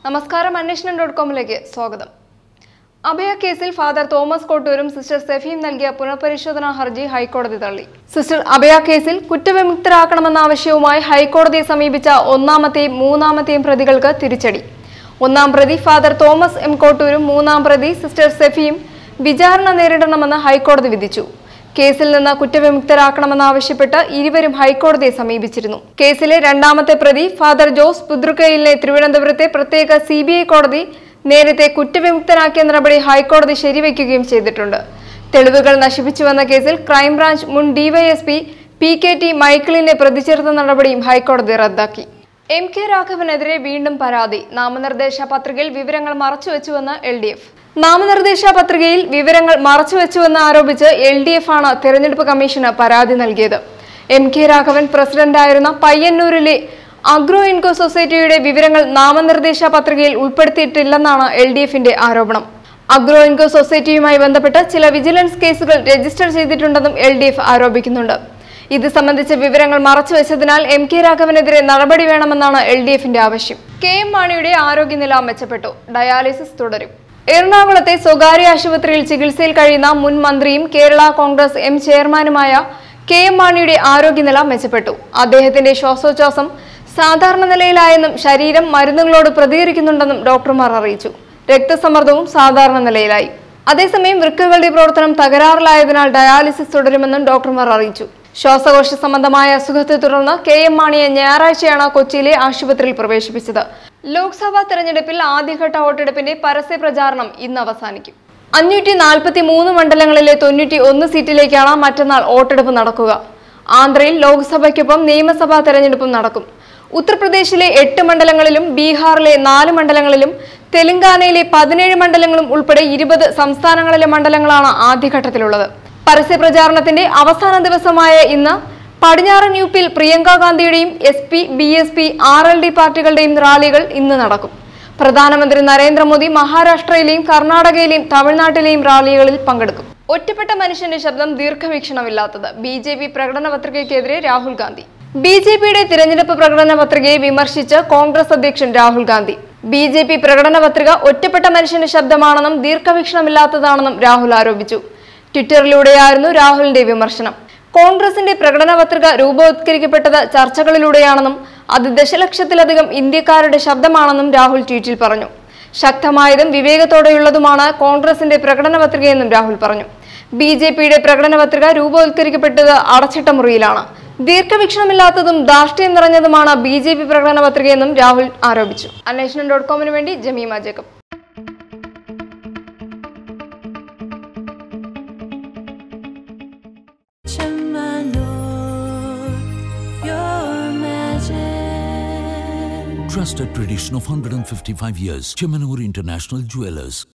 നമസ്കാരം അന്വേഷണം ഡോട്ട് കോമിലേക്ക് സ്വാഗതം അഭയ കേസിൽ ഫാദർ തോമസ് കോട്ടൂരും സിസ്റ്റർ സെഫിയും നൽകിയ പുനഃപരിശോധനാ ഹർജി ഹൈക്കോടതി തള്ളി സിസ്റ്റർ അഭയ കേസിൽ കുറ്റവിമുക്തരാക്കണമെന്ന ആവശ്യവുമായി ഹൈക്കോടതിയെ സമീപിച്ച ഒന്നാമത്തെയും മൂന്നാമത്തെയും പ്രതികൾക്ക് തിരിച്ചടി ഒന്നാം പ്രതി ഫാദർ തോമസ് എം കോട്ടൂരും മൂന്നാം പ്രതി സിസ്റ്റർ സെഫിയും വിചാരണ നേരിടണമെന്ന് ഹൈക്കോടതി വിധിച്ചു കേസിൽ നിന്ന് കുറ്റവിമുക്തരാക്കണമെന്നാവശ്യപ്പെട്ട് ഇരുവരും ഹൈക്കോടതിയെ സമീപിച്ചിരുന്നു കേസിലെ രണ്ടാമത്തെ പ്രതി ഫാദർ ജോസ് പുദ്രുക്കയിലിനെ തിരുവനന്തപുരത്തെ പ്രത്യേക സി കോടതി നേരത്തെ കുറ്റവിമുക്തനാക്കിയ നടപടി ഹൈക്കോടതി ശരിവയ്ക്കുകയും ചെയ്തിട്ടുണ്ട് തെളിവുകൾ നശിപ്പിച്ചുവെന്ന കേസിൽ ക്രൈംബ്രാഞ്ച് മുൻ ഡിവൈഎസ്പി പി കെ ടി മൈക്കിളിനെ പ്രതിചേർത്ത നടപടിയും ഹൈക്കോടതി റദ്ദാക്കി എം കെ രാഘവനെതിരെ വീണ്ടും പരാതി നാമനിർദ്ദേശ പത്രികയിൽ വിവരങ്ങൾ മറച്ചുവെച്ചുവെന്ന് എൽ ഡി എഫ് നാമനിർദ്ദേശ പത്രികയിൽ വിവരങ്ങൾ മറച്ചുവെച്ചുവെന്ന് ആരോപിച്ച് എൽ ഡി എഫ് ആണ് തെരഞ്ഞെടുപ്പ് കമ്മീഷന് പരാതി നൽകിയത് എം കെ രാഘവൻ പ്രസിഡന്റായിരുന്ന പയ്യന്നൂരിലെ അഗ്രോ ഇൻകോ സൊസൈറ്റിയുടെ വിവരങ്ങൾ നാമനിർദ്ദേശ പത്രികയിൽ ഉൾപ്പെടുത്തിയിട്ടില്ലെന്നാണ് എൽ ഡി എഫിന്റെ ആരോപണം അഗ്രോ ഇൻകോ സൊസൈറ്റിയുമായി ബന്ധപ്പെട്ട് ചില വിജിലൻസ് കേസുകൾ രജിസ്റ്റർ ചെയ്തിട്ടുണ്ടെന്നും എൽ ഡി എഫ് ആരോപിക്കുന്നുണ്ട് ഇത് സംബന്ധിച്ച വിവരങ്ങൾ മറച്ചുവെച്ചതിനാൽ എം കെ രാഘവനെതിരെ നടപടി വേണമെന്നാണ് എൽ ഡി എഫിന്റെ ആവശ്യം കെ എം മാണിയുടെ ആരോഗ്യനില മെച്ചപ്പെട്ടു ഡയാലിസിസ് തുടരും എറണാകുളത്തെ സ്വകാര്യ ആശുപത്രിയിൽ ചികിത്സയിൽ കഴിയുന്ന മുൻ മന്ത്രിയും കേരള കോൺഗ്രസ് എം ചെയർമാനുമായ കെ എം മാണിയുടെ ആരോഗ്യനില മെച്ചപ്പെട്ടു അദ്ദേഹത്തിന്റെ ശ്വാസോച്ഛ്വാസം സാധാരണ നിലയിലായെന്നും ശരീരം മരുന്നുകളോട് പ്രതികരിക്കുന്നുണ്ടെന്നും ഡോക്ടർമാർ അറിയിച്ചു രക്തസമ്മർദ്ദവും സാധാരണ നിലയിലായി അതേസമയം വൃക്കകളുടെ പ്രവർത്തനം തകരാറിലായതിനാൽ ഡയാലിസിസ് തുടരുമെന്നും ഡോക്ടർമാർ അറിയിച്ചു ശ്വാസകോശ സംബന്ധമായ അസുഖത്തെ തുടർന്ന് കെ എം മാണിയെ ഞായറാഴ്ചയാണ് കൊച്ചിയിലെ ആശുപത്രിയിൽ പ്രവേശിപ്പിച്ചത് ലോക്സഭാ തെരഞ്ഞെടുപ്പിൽ ആദ്യഘട്ട വോട്ടെടുപ്പിന്റെ പരസ്യ പ്രചാരണം ഇന്ന് അവസാനിക്കും അഞ്ഞൂറ്റി നാൽപ്പത്തി മൂന്ന് മണ്ഡലങ്ങളിലെ തൊണ്ണൂറ്റി ഒന്ന് സീറ്റിലേക്കാണ് മറ്റന്നാൾ വോട്ടെടുപ്പ് നടക്കുക ആന്ധ്രയിൽ ലോക്സഭയ്ക്കൊപ്പം നിയമസഭാ തെരഞ്ഞെടുപ്പും നടക്കും ഉത്തർപ്രദേശിലെ എട്ട് മണ്ഡലങ്ങളിലും ബീഹാറിലെ നാല് മണ്ഡലങ്ങളിലും തെലങ്കാനയിലെ പതിനേഴ് മണ്ഡലങ്ങളും ഉൾപ്പെടെ ഇരുപത് സംസ്ഥാനങ്ങളിലെ മണ്ഡലങ്ങളാണ് ആദ്യഘട്ടത്തിലുള്ളത് പരസ്യ പ്രചാരണത്തിന്റെ അവസാന ദിവസമായ ഇന്ന് പടിഞ്ഞാറൻ യു പിയിൽ പ്രിയങ്ക ഗാന്ധിയുടെയും S P B S P R L D പാർട്ടികളുടെയും റാലികൾ ഇന്ന് നടക്കും പ്രധാനമന്ത്രി നരേന്ദ്രമോദി മഹാരാഷ്ട്രയിലെയും കർണാടകയിലെയും തമിഴ്നാട്ടിലെയും റാലികളിൽ പങ്കെടുക്കും ഒറ്റപ്പെട്ട മനുഷ്യന്റെ ശബ്ദം ദീർഘവീക്ഷണമില്ലാത്തത് ബി ജെ പി പ്രകടന പത്രികയ്ക്കെതിരെ രാഹുൽ ഗാന്ധി ബി ജെ പിയുടെ തിരഞ്ഞെടുപ്പ് പ്രകടന പത്രികയെ വിമർശിച്ച് കോൺഗ്രസ് അധ്യക്ഷൻ Rahul Gandhi B J P പ്രകടന പത്രിക ഒറ്റപ്പെട്ട മനുഷ്യന്റെ ശബ്ദമാണെന്നും ദീർഘവീക്ഷണമില്ലാത്തതാണെന്നും രാഹുൽ ആരോപിച്ചു ട്വിറ്ററിലൂടെയായിരുന്നു രാഹുലിന്റെ വിമർശനം കോൺഗ്രസിന്റെ പ്രകടന പത്രിക രൂപവത്കരിക്കപ്പെട്ടത് ചർച്ചകളിലൂടെയാണെന്നും അത് ദശലക്ഷത്തിലധികം ഇന്ത്യക്കാരുടെ ശബ്ദമാണെന്നും രാഹുൽ ട്വീറ്റിൽ പറഞ്ഞു ശക്തമായതും വിവേകത്തോടെയുള്ളതുമാണ് കോൺഗ്രസിന്റെ പ്രകടന പത്രികയെന്നും രാഹുൽ പറഞ്ഞു ബി ജെ പിയുടെ പ്രകടന പത്രിക രൂപവത്കരിക്കപ്പെട്ടത് അടച്ചിട്ട മുറിയിലാണ് ദീർഘവീക്ഷണമില്ലാത്തതും ധാർഷ്ട്യം നിറഞ്ഞതുമാണ് ബി ജെ പി പ്രകടന പത്രികയെന്നും രാഹുൽ ആരോപിച്ചു അന്വേഷണം ഡോട്ട് കോമിന് വേണ്ടി Jemima Jacob Your magic. Trusted tradition of 155 years. Chemanur International Jewelers.